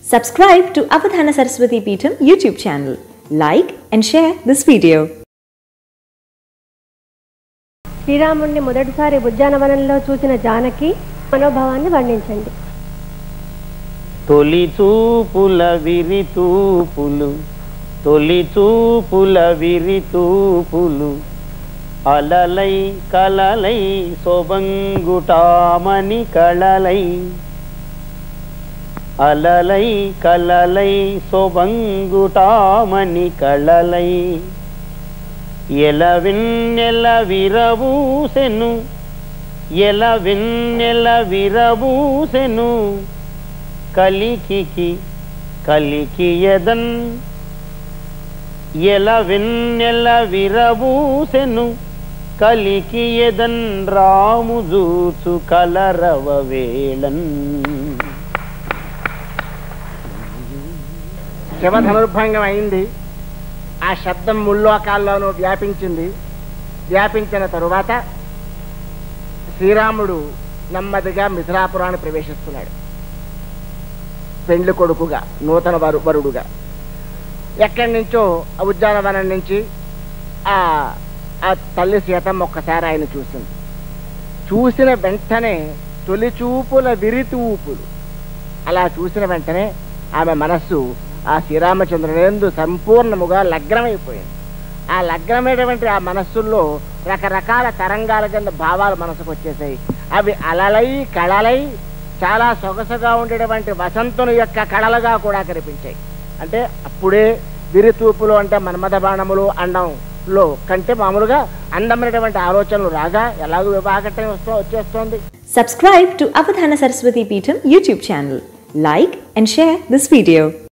Subscribe to Avadhana Saraswati Peetham YouTube channel. Like and share this video. శ్రీరాముణ్ణి మొదటిసారి ఉద్యానవనంలో చూసిన జానకి మనోభావాన్ని వర్ణించండి తొలి చూపుల విరి తూపులు తొలి చూపుల విరి తూపులు అలలై కలలై సొబంగుటామని కళలై అలలై కలలై సొబంగుటామని కళలై ఎలవిన్నెల విరవూసెను ఎలవిన్నెల విరవూసెను కలికికి కలికియదన్ ఎలవిన్నెల విరవూసెను కలికియదన్ రాముజూచు కలరవ వేళన్ శివధనుర్భంగం అయింది ఆ శబ్దం ముల్లోకాల్లోనూ వ్యాపించింది వ్యాపించిన తరువాత శ్రీరాముడు నెమ్మదిగా మిథిలాపురాన్ని ప్రవేశిస్తున్నాడు పెండ్లి కొడుకుగా నూతన వరు వరుడుగా ఎక్కడి నుంచో ఆ ఉద్యానవనం నుంచి ఆ ఆ తల్లి సీతమ్మ ఒక్కసారి ఆయన చూసింది చూసిన వెంటనే తొలి చూపుల విరితూపులు అలా చూసిన వెంటనే ఆమె మనస్సు ఆ శ్రీరామచంద్రుడందు సంపూర్ణముగా లగ్నమైపోయింది ఆ లగ్నమైనటువంటి ఆ మనస్సుల్లో రకరకాల తరంగాల కింద భావాలు మనసుకు వచ్చేసాయి అవి అలలై కళలై చాలా సొగసుగా ఉండేటువంటి వసంతుని యొక్క కళలుగా కూడా కనిపించాయి అంటే అప్పుడే విరితూపులు అంటే మన్మథ బాణములు అండంలో కంటే మామూలుగా అందమైనటువంటి ఆలోచనలు రాగా ఎలాగో వివాహకట్టం వస్తూ వచ్చేస్తోంది Subscribe to Avadhana Saraswati Peetham YouTube channel. Like and share this video.